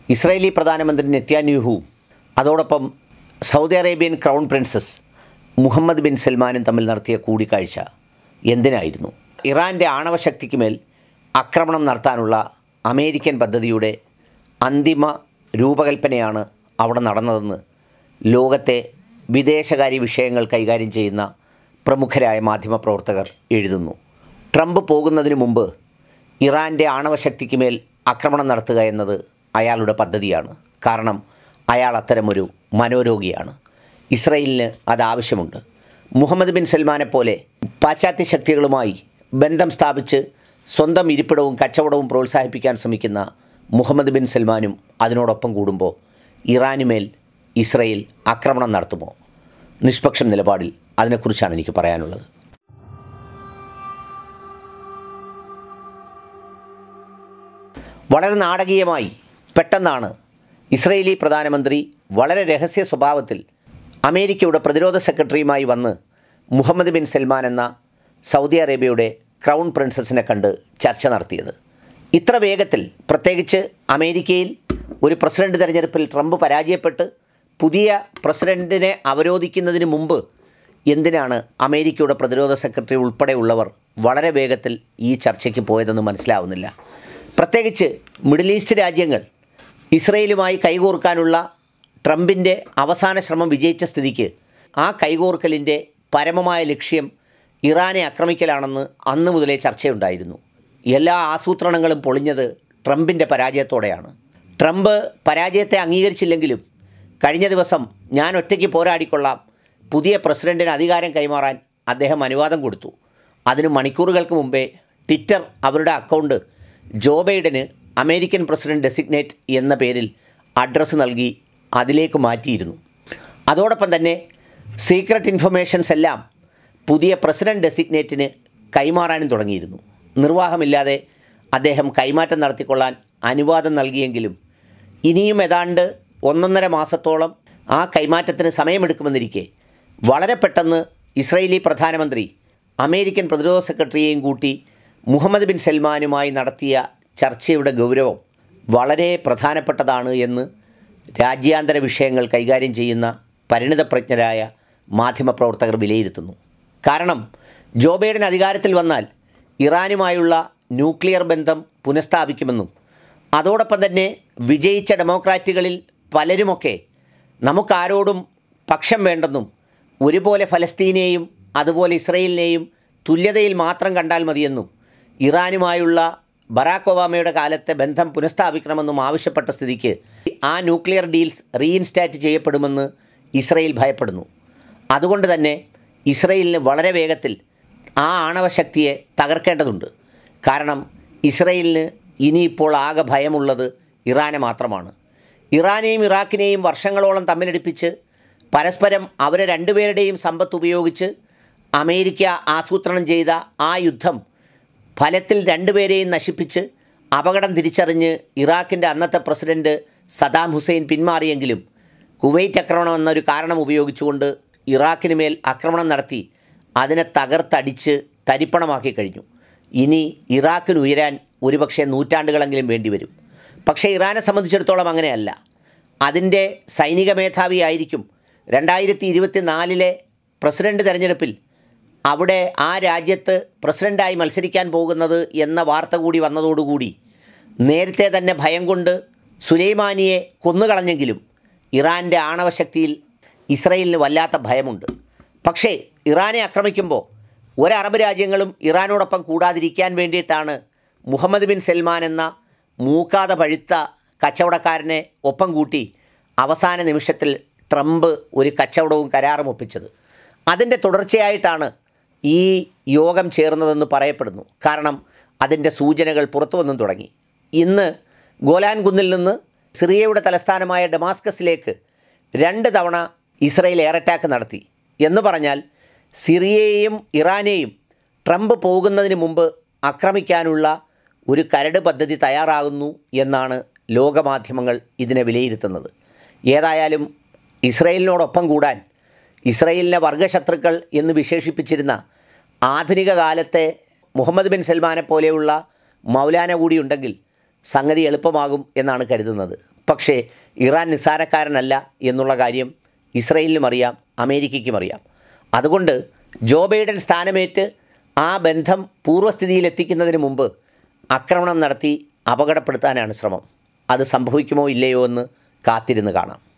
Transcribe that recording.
Israeli പ്രധാനമന്ത്രി Netanyahu അതോടൊപ്പം Saudi Arabian crown princes Muhammad bin സൽമാനും തമ്മിൽ നടത്തിയ കൂടിക്കാഴ്ച എന്തിനായിരുന്നു ഇറാൻ്റെ ആണവശക്തിക്ക് മേൽ ആക്രമണം നടത്താനുള്ള അമേരിക്കൻ പദ്ധതിയുടെ അന്തിമ രൂപകൽപ്പനയാണ് അവിടെ നടന്നതെന്ന് ലോകത്തെ വിദേശകാര്യ വിഷയങ്ങൾ കൈകാര്യം ചെയ്യുന്ന പ്രമുഖരായ മാധ്യമപ്രവർത്തകർ എഴുതുന്നു ട്രംപ് പോകുന്നതിന് മുമ്പ് ഇറാൻ്റെ ആണവശക്തിക്ക് മേൽ ആക്രമണം നടത്തുക എന്നത് അയാളുടെ പദ്ധതിയാണ് കാരണം അയാൾ അത്തരമൊരു മനോരോഗിയാണ് ഇസ്രയേലിന് അത് ആവശ്യമുണ്ട് മുഹമ്മദ് ബിൻ സൽമാനെ പോലെ പാശ്ചാത്യ ശക്തികളുമായി ബന്ധം സ്ഥാപിച്ച് സ്വന്തം ഇരിപ്പിടവും കച്ചവടവും പ്രോത്സാഹിപ്പിക്കാൻ ശ്രമിക്കുന്ന മുഹമ്മദ് ബിൻ സൽമാനും അതിനോടൊപ്പം കൂടുമ്പോൾ ഇറാനുമേൽ ഇസ്രയേൽ ആക്രമണം നടത്തുമോ നിഷ്പക്ഷം നിലപാടിൽ അതിനെക്കുറിച്ചാണ് എനിക്ക് പറയാനുള്ളത് വളരെ നാടകീയമായി പെട്ടെന്നാണ് ഇസ്രയേലി പ്രധാനമന്ത്രി വളരെ രഹസ്യ സ്വഭാവത്തിൽ അമേരിക്കയുടെ പ്രതിരോധ സെക്രട്ടറിയുമായി വന്ന് മുഹമ്മദ് ബിൻ സൽമാൻ എന്ന സൗദി അറേബ്യയുടെ ക്രൗൺ പ്രിൻസസിനെ കണ്ട് ചർച്ച നടത്തിയത് ഇത്ര വേഗത്തിൽ പ്രത്യേകിച്ച് അമേരിക്കയിൽ ഒരു പ്രസിഡന്റ് തെരഞ്ഞെടുപ്പിൽ ട്രംപ് പരാജയപ്പെട്ട് പുതിയ പ്രസിഡന്റിനെ അവരോധിക്കുന്നതിന് മുമ്പ് എന്തിനാണ് അമേരിക്കയുടെ പ്രതിരോധ സെക്രട്ടറി ഉൾപ്പെടെയുള്ളവർ വളരെ വേഗത്തിൽ ഈ ചർച്ചയ്ക്ക് പോയതെന്ന് മനസ്സിലാവുന്നില്ല പ്രത്യേകിച്ച് മിഡിൽ ഈസ്റ്റ് രാജ്യങ്ങൾ ഇസ്രയേലുമായി കൈകോർക്കാനുള്ള ട്രംപിൻ്റെ അവസാന ശ്രമം വിജയിച്ച സ്ഥിതിക്ക് ആ കൈകോർക്കലിൻ്റെ പരമമായ ലക്ഷ്യം ഇറാനെ ആക്രമിക്കലാണെന്ന് അന്ന് മുതലേ ചർച്ചയുണ്ടായിരുന്നു എല്ലാ ആസൂത്രണങ്ങളും പൊളിഞ്ഞത് ട്രംപിൻ്റെ പരാജയത്തോടെയാണ് ട്രംപ് പരാജയത്തെ അംഗീകരിച്ചില്ലെങ്കിലും കഴിഞ്ഞ ദിവസം ഞാൻ ഒറ്റയ്ക്ക് പോരാടിക്കൊള്ളാം പുതിയ പ്രസിഡന്റിന് അധികാരം കൈമാറാൻ അദ്ദേഹം അനുവാദം കൊടുത്തു അതിന് മണിക്കൂറുകൾക്ക് മുമ്പേ ട്വിറ്റർ അവരുടെ അക്കൗണ്ട് ജോ ബൈഡന് അമേരിക്കൻ പ്രസിഡന്റ് ഡെസിഗ്നേറ്റ് എന്ന പേരിൽ അഡ്രസ്സ് നൽകി അതിലേക്ക് മാറ്റിയിരുന്നു അതോടൊപ്പം തന്നെ സീക്രട്ട് ഇൻഫർമേഷൻസ് എല്ലാം പുതിയ പ്രസിഡന്റ് ഡെസിഗ്നേറ്റിന് കൈമാറാനും തുടങ്ങിയിരുന്നു നിർവാഹമില്ലാതെ അദ്ദേഹം കൈമാറ്റം നടത്തിക്കൊള്ളാൻ അനുവാദം നൽകിയെങ്കിലും ഇനിയും ഏതാണ്ട് ഒന്നൊന്നര മാസത്തോളം ആ കൈമാറ്റത്തിന് സമയമെടുക്കുമെന്നിരിക്കെ വളരെ പെട്ടെന്ന് ഇസ്രയേലി പ്രധാനമന്ത്രി അമേരിക്കൻ പ്രതിരോധ സെക്രട്ടറിയെയും കൂട്ടി മുഹമ്മദ് ബിൻ സൽമാനുമായി നടത്തിയ ചർച്ചയുടെ ഗൗരവം വളരെ പ്രധാനപ്പെട്ടതാണ് എന്ന് രാജ്യാന്തര വിഷയങ്ങൾ കൈകാര്യം ചെയ്യുന്ന പരിണിതപ്രജ്ഞരായ മാധ്യമപ്രവർത്തകർ വിലയിരുത്തുന്നു കാരണം ജോ ബൈഡൻ അധികാരത്തിൽ വന്നാൽ ഇറാനുമായുള്ള ന്യൂക്ലിയർ ബന്ധം പുനഃസ്ഥാപിക്കുമെന്നും അതോടൊപ്പം തന്നെ വിജയിച്ച ഡെമോക്രാറ്റുകളിൽ പലരുമൊക്കെ നമുക്കാരോടും പക്ഷം വേണ്ടെന്നും ഒരുപോലെ ഫലസ്തീനെയും അതുപോലെ ഇസ്രയേലിനെയും തുല്യതയിൽ മാത്രം കണ്ടാൽ മതിയെന്നും ഇറാനുമായുള്ള ബറാക്ക് ഒബാമയുടെ കാലത്തെ ബന്ധം പുനഃസ്ഥാപിക്കണമെന്നും ആവശ്യപ്പെട്ട സ്ഥിതിക്ക് ആ ന്യൂക്ലിയർ ഡീൽസ് റീഇൻസ്റ്റാറ്റ് ചെയ്യപ്പെടുമെന്ന് ഇസ്രയേൽ ഭയപ്പെടുന്നു അതുകൊണ്ട് തന്നെ ഇസ്രയേലിന് വളരെ വേഗത്തിൽ ആ ആണവശക്തിയെ തകർക്കേണ്ടതുണ്ട് കാരണം ഇസ്രയേലിന് ഇനിയിപ്പോൾ ആകെ ഭയമുള്ളത് ഇറാനെ മാത്രമാണ് ഇറാനെയും ഇറാഖിനെയും വർഷങ്ങളോളം തമ്മിലടിപ്പിച്ച് പരസ്പരം അവരെ രണ്ടുപേരുടെയും സമ്പത്ത് ഉപയോഗിച്ച് അമേരിക്ക ആസൂത്രണം ചെയ്ത ആ യുദ്ധം ഫലത്തിൽ രണ്ടുപേരെയും നശിപ്പിച്ച് അപകടം തിരിച്ചറിഞ്ഞ് ഇറാഖിൻ്റെ അന്നത്തെ പ്രസിഡന്റ് സദാം ഹുസൈൻ പിന്മാറിയെങ്കിലും കുവൈറ്റ് ആക്രമണം എന്നൊരു കാരണം ഉപയോഗിച്ചുകൊണ്ട് ഇറാഖിന് മേൽ ആക്രമണം നടത്തി അതിനെ തകർത്തടിച്ച് തരിപ്പണമാക്കി കഴിഞ്ഞു ഇനി ഇറാഖിന് ഉയരാൻ ഒരുപക്ഷെ നൂറ്റാണ്ടുകളെങ്കിലും വേണ്ടിവരും പക്ഷേ ഇറാനെ സംബന്ധിച്ചിടത്തോളം അങ്ങനെയല്ല അതിൻ്റെ സൈനിക മേധാവിയായിരിക്കും രണ്ടായിരത്തി ഇരുപത്തി നാലിലെ പ്രസിഡന്റ് തെരഞ്ഞെടുപ്പിൽ അവിടെ ആ രാജ്യത്ത് പ്രസിഡൻ്റായി മത്സരിക്കാൻ പോകുന്നത് എന്ന വാർത്ത കൂടി വന്നതോടുകൂടി നേരത്തെ തന്നെ ഭയം കൊണ്ട് സുലൈമാനിയെ കൊന്നുകളഞ്ഞെങ്കിലും ഇറാൻ്റെ ആണവശക്തിയിൽ ഇസ്രയേലിന് വല്ലാത്ത ഭയമുണ്ട് പക്ഷേ ഇറാനെ ആക്രമിക്കുമ്പോൾ ഒരു അറബ് രാജ്യങ്ങളും ഇറാനോടൊപ്പം കൂടാതിരിക്കാൻ വേണ്ടിയിട്ടാണ് മുഹമ്മദ് ബിൻ സൽമാൻ എന്ന മൂക്കാതെ പഴുത്ത കച്ചവടക്കാരനെ ഒപ്പം കൂട്ടി അവസാന നിമിഷത്തിൽ ട്രംപ് ഒരു കച്ചവടവും കരാറും ഒപ്പിച്ചത് അതിൻ്റെ തുടർച്ചയായിട്ടാണ് ഈ യോഗം ചേർന്നതെന്ന് പറയപ്പെടുന്നു കാരണം അതിൻ്റെ സൂചനകൾ പുറത്തു വന്നും തുടങ്ങി ഇന്ന് ഗോലാൻ കുന്നിൽ നിന്ന് സിറിയയുടെ തലസ്ഥാനമായ ഡമാസ്കസിലേക്ക് രണ്ട് തവണ ഇസ്രയേൽ എയർ അറ്റാക്ക് നടത്തി എന്ന് പറഞ്ഞാൽ സിറിയയെയും ഇറാനെയും ട്രംപ് പോകുന്നതിന് മുമ്പ് ആക്രമിക്കാനുള്ള ഒരു കരട് പദ്ധതി തയ്യാറാകുന്നു എന്നാണ് ലോകമാധ്യമങ്ങൾ ഇതിനെ വിലയിരുത്തുന്നത് ഏതായാലും ഇസ്രയേലിനോടൊപ്പം കൂടാൻ ഇസ്രയേലിനെ വർഗശത്രുക്കൾ എന്ന് വിശേഷിപ്പിച്ചിരുന്ന ആധുനിക കാലത്തെ മുഹമ്മദ് ബിൻ സൽമാനെ പോലെയുള്ള മൗലാന കൂടി ഉണ്ടെങ്കിൽ സംഗതി എളുപ്പമാകും എന്നാണ് കരുതുന്നത് പക്ഷേ ഇറാൻ നിസ്സാരക്കാരനല്ല എന്നുള്ള കാര്യം ഇസ്രയേലിനും അറിയാം അമേരിക്കയ്ക്കും അറിയാം അതുകൊണ്ട് ജോ ബൈഡൻ സ്ഥാനമേറ്റ് ആ ബന്ധം പൂർവ്വസ്ഥിതിയിലെത്തിക്കുന്നതിന് മുമ്പ് ആക്രമണം നടത്തി അപകടപ്പെടുത്താനാണ് ശ്രമം അത് സംഭവിക്കുമോ ഇല്ലയോ എന്ന് കാത്തിരുന്ന് കാണാം